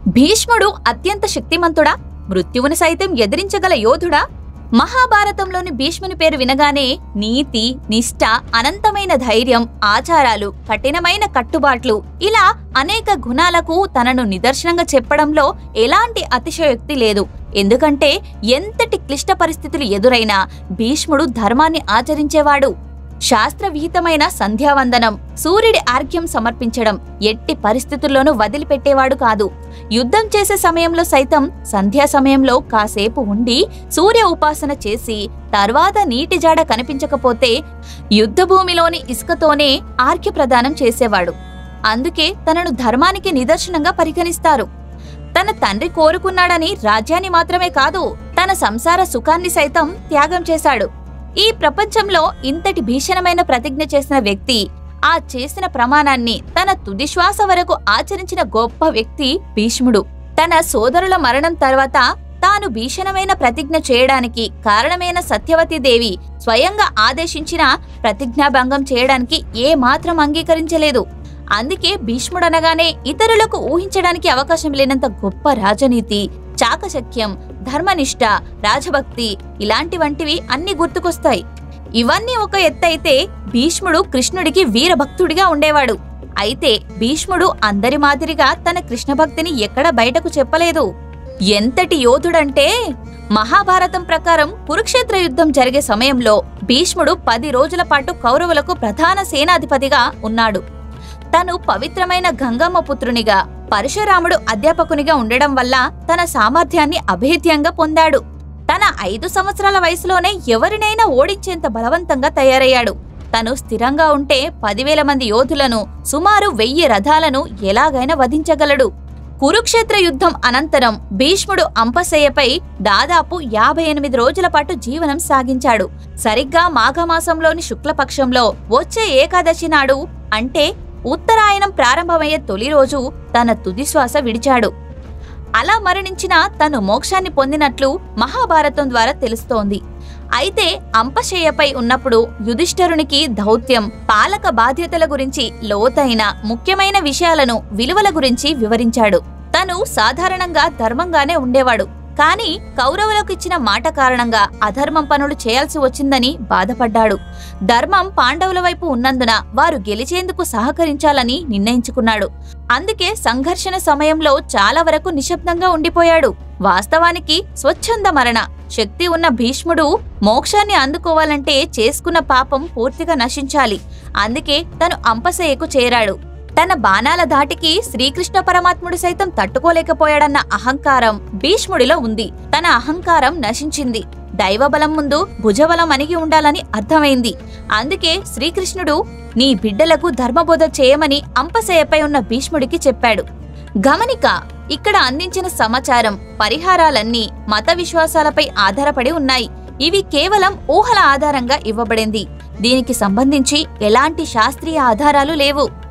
భీష్ముడు అత్యంత శక్తిమంతుడా మృత్యువుని సైతం ఎదిరించగల యోధుడా మహాభారతంలోని భీష్ముని పేరు వినగానే నీతి నిష్ఠ అనంతమైన ధైర్యం ఆచారాలు కఠినమైన కట్టుబాట్లు ఇలా అనేక గుణాలకు తనను నిదర్శనంగా చెప్పడంలో ఎలాంటి అతిశయోక్తి లేదు ఎందుకంటే ఎంతటి క్లిష్ట పరిస్థితులు ఎదురైనా భీష్ముడు ధర్మాన్ని ఆచరించేవాడు శాస్త్రవిహితమైన సంధ్యావందనం సూర్యుడి ఆర్ఘ్యం సమర్పించడం ఎట్టి పరిస్థితుల్లోనూ వదిలిపెట్టేవాడు కాదు యుద్ధం చేసే సమయంలో సైతం సంధ్యా సమయంలో కాసేపు ఉండి సూర్య ఉపాసన చేసి తర్వాత నీటి జాడ కనిపించకపోతే యుద్ధభూమిలోని ఇసుకతోనే ఆర్ఘ్య ప్రదానం చేసేవాడు అందుకే తనను ధర్మానికి నిదర్శనంగా పరిగణిస్తారు తన తండ్రి కోరుకున్నాడని రాజ్యాన్ని మాత్రమే కాదు తన సంసార సుఖాన్ని సైతం త్యాగం చేశాడు ఈ ప్రపంచంలో ఇంతటి భీషణమైన ప్రతిజ్ఞ చేసిన వ్యక్తి ఆ చేసిన ప్రమాణాన్ని తన తుది శ్వాస వరకు ఆచరించిన గొప్ప వ్యక్తి భీష్ముడు తన సోదరుల మరణం తర్వాత తాను భీషణమైన ప్రతిజ్ఞ చేయడానికి కారణమైన సత్యవతి దేవి స్వయంగా ఆదేశించిన ప్రతిజ్ఞాభంగం చేయడానికి ఏ మాత్రం అంగీకరించలేదు అందుకే భీష్ముడనగానే ఇతరులకు ఊహించడానికి అవకాశం లేనంత గొప్ప రాజనీతి చాకచక్యం ధర్మనిష్ట రాజభక్తి ఇలాంటి వంటివి అన్ని గుర్తుకొస్తాయి ఇవన్నీ ఒక ఎత్తైతే భీష్ముడు కృష్ణుడికి వీరభక్తుడిగా ఉండేవాడు అయితే భీష్ముడు అందరి మాదిరిగా తన కృష్ణ భక్తిని ఎక్కడ బయటకు చెప్పలేదు ఎంతటి యోధుడంటే మహాభారతం ప్రకారం కురుక్షేత్ర యుద్ధం జరిగే సమయంలో భీష్ముడు పది రోజుల పాటు కౌరవులకు ప్రధాన సేనాధిపతిగా ఉన్నాడు తను పవిత్రమైన గంగమ్మ పుత్రునిగా పరశురాముడు అధ్యాపకునిగా ఉండడం వల్ల తన సామర్థ్యాన్ని అభేద్యంగా పొందాడు తన ఐదు సంవత్సరాల వయసులోనే ఎవరినైనా ఓడించేంత బలవంతంగా తయారయ్యాడు తను స్థిరంగా ఉంటే పదివేల మంది యోధులను సుమారు వెయ్యి రథాలను ఎలాగైనా వధించగలడు కురుక్షేత్ర యుద్ధం అనంతరం భీష్ముడు అంపశయ్యపై దాదాపు యాభై ఎనిమిది రోజుల పాటు జీవనం సాగించాడు సరిగ్గా మాఘమాసంలోని శుక్లపక్షంలో వచ్చే ఏకాదశి నాడు అంటే ఉత్తరాయణం ప్రారంభమయ్యే తొలి రోజు తన తుది శ్వాస విడిచాడు అలా మరణించిన తను మోక్షాన్ని పొందినట్లు మహాభారతం ద్వారా తెలుస్తోంది అయితే అంపశయ్యపై ఉన్నప్పుడు యుధిష్ఠరునికి దౌత్యం పాలక బాధ్యతల గురించి లోతైన ముఖ్యమైన విషయాలను విలువల గురించి వివరించాడు తను సాధారణంగా ధర్మంగానే ఉండేవాడు కాని కౌరవులకు ఇచ్చిన మాట కారణంగా అధర్మం పనులు చేయాల్సి వచ్చిందని బాధపడ్డాడు ధర్మం పాండవుల వైపు ఉన్నందున వారు గెలిచేందుకు సహకరించాలని నిర్ణయించుకున్నాడు అందుకే సంఘర్షణ సమయంలో చాలా వరకు నిశ్శబ్దంగా ఉండిపోయాడు వాస్తవానికి స్వచ్ఛంద మరణ శక్తి ఉన్న భీష్ముడు మోక్షాన్ని అందుకోవాలంటే చేసుకున్న పాపం పూర్తిగా నశించాలి అందుకే తను అంపశయ్యకు చేరాడు తన బాణాల ధాటికి శ్రీకృష్ణ పరమాత్ముడు సైతం తట్టుకోలేకపోయాడన్న అహంకారం భీష్ముడిలో ఉంది తన అహంకారం నశించింది దైవబలం ముందు భుజబలం అణిగి ఉండాలని అర్థమైంది అందుకే శ్రీకృష్ణుడు నీ బిడ్డలకు ధర్మబోధ చేయమని అంపశయ్యపై ఉన్న భీష్ముడికి చెప్పాడు గమనిక ఇక్కడ అందించిన సమాచారం పరిహారాలన్నీ మత విశ్వాసాలపై ఆధారపడి ఉన్నాయి ఇవి కేవలం ఊహల ఆధారంగా ఇవ్వబడింది దీనికి సంబంధించి ఎలాంటి శాస్త్రీయ ఆధారాలు లేవు